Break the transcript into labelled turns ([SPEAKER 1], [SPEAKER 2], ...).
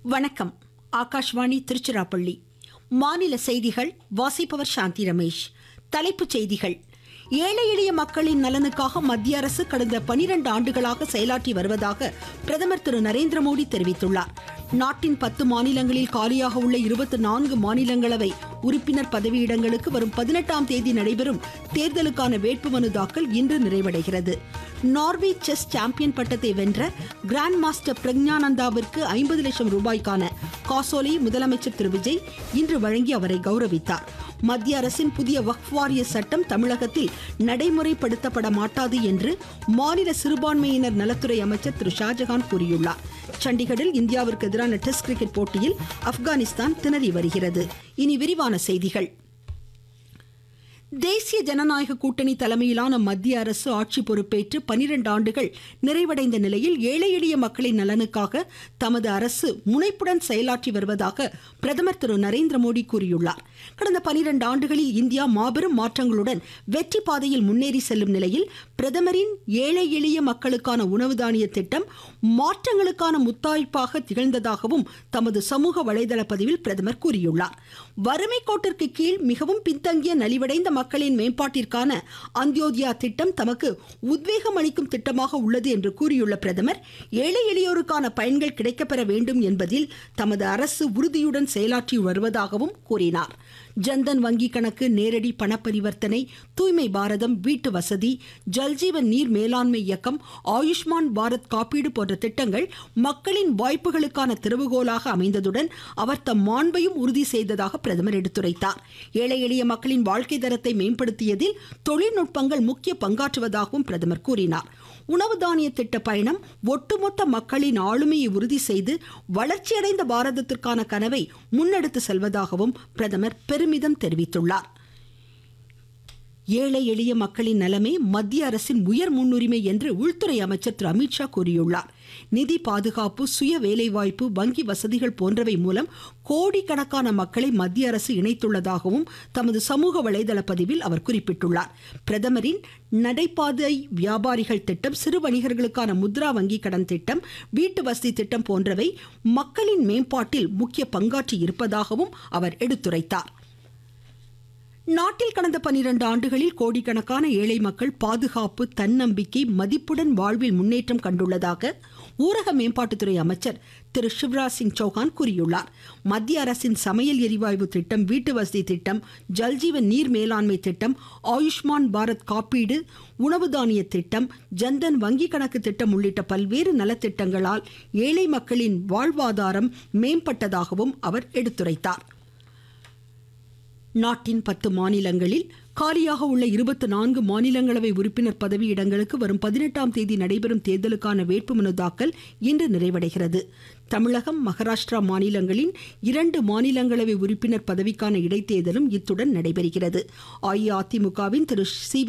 [SPEAKER 1] வணக்கம் ஆகாஷ்வாணி திருச்சிராப்பள்ளி மாநில செய்திகள் வாசிப்பவர் சாந்தி ரமேஷ் தலைப்புச் செய்திகள் ஏழை எளிய மக்களின் நலனுக்காக மத்திய அரசு கடந்த பனிரெண்டு ஆண்டுகளாக செயலாற்றி வருவதாக பிரதமர் திரு நரேந்திர மோடி தெரிவித்துள்ளார் நாட்டின் பத்து மாநிலங்களில் காலியாக உள்ள இருபத்தி நான்கு மாநிலங்களவை உறுப்பினர் பதவியிடங்களுக்கு வரும் பதினெட்டாம் தேதி நடைபெறும் தேர்தலுக்கான வேட்புமனு தாக்கல் இன்று நிறைவடைகிறது நார்வே செஸ் சாம்பியன் பட்டத்தை வென்ற கிராண்ட் மாஸ்டர் பிரக்ஞானந்தாவிற்கு ஐம்பது லட்சம் ரூபாய்க்கான காசோலையை முதலமைச்சர் திரு விஜய் இன்று வழங்கி அவரை கௌரவித்தார் மத்திய அரசின் புதிய வக்ஃப் வாரிய சட்டம் தமிழகத்தில் நடைமுறைப்படுத்தப்பட மாட்டாது என்று மாநில சிறுபான்மையினர் நலத்துறை அமைச்சர் திரு ஷாஜகான் கூறியுள்ளார் சண்டிகரில் இந்தியாவிற்கு எதிரான டெஸ்ட் கிரிக்கெட் போட்டியில் ஆப்கானிஸ்தான் திணறி வருகிறது இனி விரிவான செய்திகள் தேசிய ஜனநாயக கூட்டணி தலைமையிலான மத்திய அரசு ஆட்சி பொறுப்பேற்று பனிரெண்டு ஆண்டுகள் நிறைவடைந்த நிலையில் ஏழை எளிய மக்களின் நலனுக்காக தமது அரசு முனைப்புடன் செயலாற்றி வருவதாக பிரதமர் திரு நரேந்திர மோடி கூறியுள்ளார் கடந்த பனிரெண்டு ஆண்டுகளில் இந்தியா மாபெரும் மாற்றங்களுடன் வெற்றி பாதையில் முன்னேறி செல்லும் நிலையில் பிரதமரின் ஏழை எளிய மக்களுக்கான உணவு தானிய திட்டம் மாற்றங்களுக்கான முத்தாய்ப்பாக திகழ்ந்ததாகவும் தமது சமூக வலைதள பதிவில் பிரதமர் கூறியுள்ளார் வறுமை கோட்டிற்கு கீழ் மிகவும் பின்தங்கிய நலிவடைந்த மக்களின் மேம்பாட்டிற்கான அந்தியோதயா திட்டம் தமக்கு உத்வேகம் அளிக்கும் திட்டமாக உள்ளது என்று கூறியுள்ள பிரதமர் ஏழை எளியோருக்கான பயன்கள் கிடைக்கப்பெற வேண்டும் என்பதில் தமது அரசு உறுதியுடன் செயலாற்றி வருவதாகவும் கூறினார் ஜன்தன் வங்கி கணக்கு நேரடி பண பரிவர்த்தனை தூய்மை பாரதம் வீட்டு வசதி ஜல்ஜீவன் நீர் மேலாண்மை இயக்கம் ஆயுஷ்மான் பாரத் காப்பீடு போன்ற திட்டங்கள் மக்களின் வாய்ப்புகளுக்கான திறவுகோலாக அமைந்ததுடன் அவர் தம் மாண்பையும் உறுதி செய்ததாக பிரதமர் எடுத்துரைத்தார் ஏழை எளிய மக்களின் வாழ்க்கை தரத்தை மேம்படுத்தியதில் தொழில்நுட்பங்கள் முக்கிய பங்காற்றுவதாகவும் பிரதமர் கூறினார் உணவு தானிய திட்ட பயணம் ஒட்டுமொத்த மக்களின் ஆளுமையை உறுதி செய்து வளர்ச்சியடைந்த பாரதத்திற்கான கனவை முன்னெடுத்து செல்வதாகவும் பிரதமர் பெருமிதம் தெரிவித்துள்ளார் ஏழை எளிய மக்களின் நலமே மத்திய அரசின் உயர் முன்னுரிமை என்று உள்துறை அமைச்சர் திரு அமித்ஷா கூறியுள்ளார் நிதி பாதுகாப்பு சுய வேலைவாய்ப்பு வங்கி வசதிகள் போன்றவை மூலம் கோடிக்கணக்கான மக்களை மத்திய அரசு இணைத்துள்ளதாகவும் தமது சமூக வலைதள பதிவில் அவர் குறிப்பிட்டுள்ளார் பிரதமரின் நடைபாதை வியாபாரிகள் திட்டம் சிறு வணிகர்களுக்கான முத்ரா வங்கி கடன் திட்டம் வீட்டு வசதி திட்டம் போன்றவை மக்களின் மேம்பாட்டில் முக்கிய பங்காற்றி இருப்பதாகவும் அவர் எடுத்துரைத்தார் நாட்டில் கடந்த பனிரெண்டு ஆண்டுகளில் கோடிக்கணக்கான ஏழை மக்கள் பாதுகாப்பு தன்னம்பிக்கை மதிப்புடன் வாழ்வில் முன்னேற்றம் கண்டுள்ளதாக ஊரக மேம்பாட்டுத்துறை அமைச்சர் திரு சிவராஜ் சிங் சௌஹான் கூறியுள்ளார் மத்திய அரசின் சமையல் எரிவாயு திட்டம் வீட்டு வசதி திட்டம் ஜல்ஜீவன் நீர் மேலாண்மை திட்டம் ஆயுஷ்மான் பாரத் காப்பீடு உணவு தானிய திட்டம் ஜன்தன் வங்கி கணக்கு திட்டம் உள்ளிட்ட பல்வேறு நலத்திட்டங்களால் ஏழை மக்களின் வாழ்வாதாரம் மேம்பட்டதாகவும் அவர் எடுத்துரைத்தார் நாட்டின் பத்து மாநிலங்களில் காலியாக உள்ள இருபத்தி நான்கு மாநிலங்களவை உறுப்பினர் பதவியிடங்களுக்கு வரும் பதினெட்டாம் தேதி நடைபெறும் தேர்தலுக்கான வேட்புமனு தாக்கல் இன்று நிறைவடைகிறது தமிழகம் மகாராஷ்டிரா மாநிலங்களின் இரண்டு மாநிலங்களவை உறுப்பினர் பதவிக்கான இடைத்தேர்தலும் இத்துடன் நடைபெறுகிறது அஇஅதிமுகவின் திரு சி